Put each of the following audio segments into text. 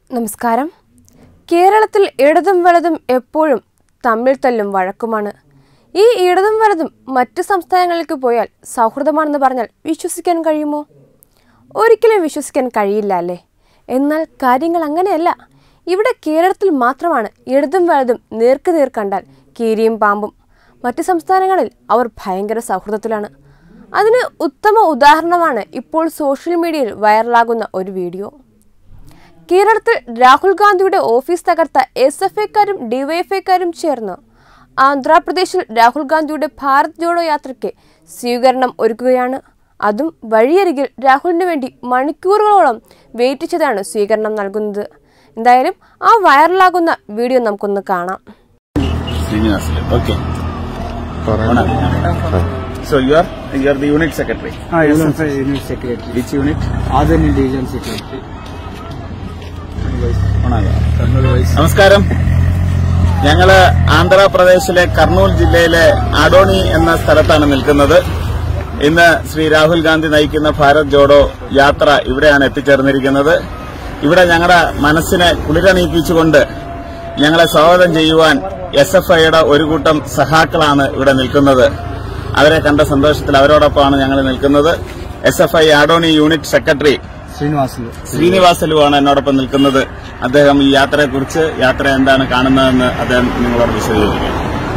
നമസ്കാരം കേരളത്തിൽ ഇടതും വലതും എപ്പോഴും തമ്മിൽ തല്ലും വഴക്കുമാണ് ഈ ഇടതും വലതും മറ്റ് സംസ്ഥാനങ്ങളിലേക്ക് പോയാൽ സൗഹൃദമാണെന്ന് പറഞ്ഞാൽ വിശ്വസിക്കാൻ കഴിയുമോ ഒരിക്കലും വിശ്വസിക്കാൻ കഴിയില്ല അല്ലേ എന്നാൽ കാര്യങ്ങൾ അങ്ങനെയല്ല ഇവിടെ കേരളത്തിൽ മാത്രമാണ് ഇടതും വലതും നേർക്ക് നേർ കണ്ടാൽ കീരിയും പാമ്പും മറ്റ് സംസ്ഥാനങ്ങളിൽ അവർ ഭയങ്കര സൗഹൃദത്തിലാണ് അതിന് ഉത്തമ ഉദാഹരണമാണ് ഇപ്പോൾ സോഷ്യൽ മീഡിയയിൽ വൈറലാകുന്ന ഒരു വീഡിയോ കേരളത്തിൽ രാഹുൽ ഗാന്ധിയുടെ ഓഫീസ് തകർത്ത എസ് എഫ് ഐക്കാരും ഡിവൈഎഫ്ഐക്കാരും ചേർന്ന് ആന്ധ്രാപ്രദേശിൽ രാഹുൽ ഗാന്ധിയുടെ ഭാരത് ജോഡോ യാത്രയ്ക്ക് സ്വീകരണം ഒരുക്കുകയാണ് അതും വഴിയരികിൽ രാഹുലിന് വേണ്ടി മണിക്കൂറുകളോളം വെയിറ്റ് ചെയ്താണ് സ്വീകരണം നൽകുന്നത് എന്തായാലും ആ വൈറലാകുന്ന വീഡിയോ നമുക്കൊന്ന് കാണാം Srinivasulu. Okay. So you are you are the unit secretary. Ah, SFI Unit Secretary. Which unit? Adani Division Secretary. നമസ്കാരം ഞങ്ങള് ആന്ധ്രാപ്രദേശിലെ കർണൂൽ ജില്ലയിലെ ആഡോണി എന്ന സ്ഥലത്താണ് നിൽക്കുന്നത് ഇന്ന് ശ്രീ രാഹുൽ ഗാന്ധി നയിക്കുന്ന ഭാരത് ജോഡോ യാത്ര ഇവിടെയാണ് എത്തിച്ചേർന്നിരിക്കുന്നത് ഇവിടെ ഞങ്ങളുടെ മനസ്സിനെ കുളിരണിയിപ്പിച്ചുകൊണ്ട് ഞങ്ങളെ സ്വാഗതം ചെയ്യുവാൻ എസ് എഫ് ഐയുടെ ഒരു കൂട്ടം സഹാക്കളാണ് ഇവിടെ നിൽക്കുന്നത് അവരെ കണ്ട സന്തോഷത്തിൽ അവരോടൊപ്പമാണ് ഞങ്ങൾ നിൽക്കുന്നത് S F I Adoni unit secretary Srinivasulu. ശ്രീനിവാസലുവാണ് എന്നോടൊപ്പം നിൽക്കുന്നത് അദ്ദേഹം ഈ യാത്രയെക്കുറിച്ച് യാത്ര എന്താണ് കാണുന്നതെന്ന് അദ്ദേഹം നിങ്ങളോട് വിശദീകരിക്കും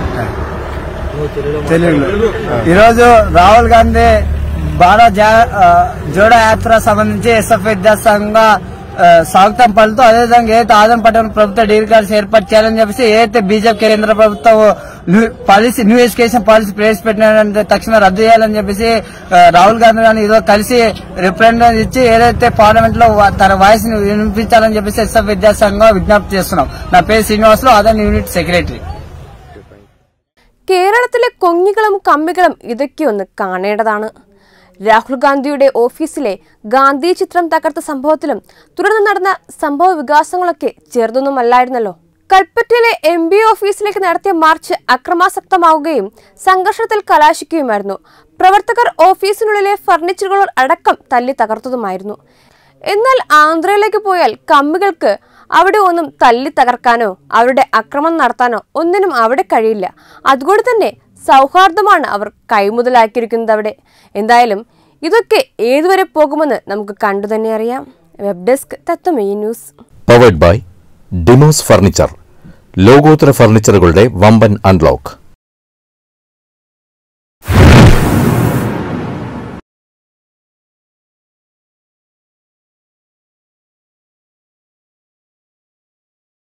తెలుగులో ఈరోజు రాహుల్ గాంధీ భారత్ జా- ఆ, జోడో యాత్ర సంబంధించి ఎస్ఎఫ్ విద్యాసంఘ ఆ, స్వాగతం పలుతూ అదేవిధంగా ఏదైతే ఆదం పట్టణ ప్రభుత్వ డిగ్రీ ఏర్పాటు చేయాలని చెప్పేసి ఏదైతే బీజేపీ కేంద్ర ప్రభుత్వం new- policy new education policy ప్రవేశపెట్టిన తక్షణ రద్దు చేయాలని చెప్పేసి ఆ, రాహుల్ గాంధీ గారిని ఈరోజు కలిసి రిప్రజెంటేషన్ ఇచ్చి ఏదైతే పార్లమెంట్ లో వా- తన వాయిస్ ని వినిపించాలని చెప్పేసి ఎస్ఎఫ్ విద్యాసంఘం విజ్ఞప్తి చేస్తున్నాం నా పేరు శ్రీనివాసులు అదని యూనిట్ సెక్రటరీ കേരളത്തിലെ കൊങ്ങികളും കമ്മികളും ഇതൊക്കെ ഒന്ന് കാണേണ്ടതാണ് രാഹുൽ ഗാന്ധിയുടെ ഓഫീസിലെ ഗാന്ധി ചിത്രം തകർത്ത സംഭവത്തിലും തുടർന്ന് നടന്ന സംഭവ വികാസങ്ങളൊക്കെ ചെറുതൊന്നുമല്ലായിരുന്നല്ലോ കൽപ്പറ്റയിലെ എം ബി ഓഫീസിലേക്ക് നടത്തിയ മാർച്ച് അക്രമാസക്തമാവുകയും സംഘർഷത്തിൽ കലാശിക്കുകയുമായിരുന്നു പ്രവർത്തകർ ഓഫീസിനുള്ളിലെ ഫർണിച്ചറുകൾ അടക്കം തല്ലി തകർത്തതുമായിരുന്നു എന്നാൽ ആന്ധ്രയിലേക്ക് പോയാൽ കമ്മികൾക്ക് അവിടെ ഒന്നും തല്ലി തകർക്കാനോ അവരുടെ അക്രമം നടത്താനോ ഒന്നിനും അവിടെ കഴിയില്ല അതുകൊണ്ട് തന്നെ സൗഹാർദ്ദമാണ് അവർ കൈമുതലാക്കിയിരിക്കുന്നത് അവിടെ എന്തായാലും ഇതൊക്കെ ഏതുവരെ പോകുമെന്ന് നമുക്ക് കണ്ടു തന്നെ അറിയാം web desk Tatwamayi news powered by ഡിമോസ് ഫർണിച്ചർ ലോകോത്തര ഫർണിച്ചറുകളുടെ വമ്പൻ അൺലോക്ക്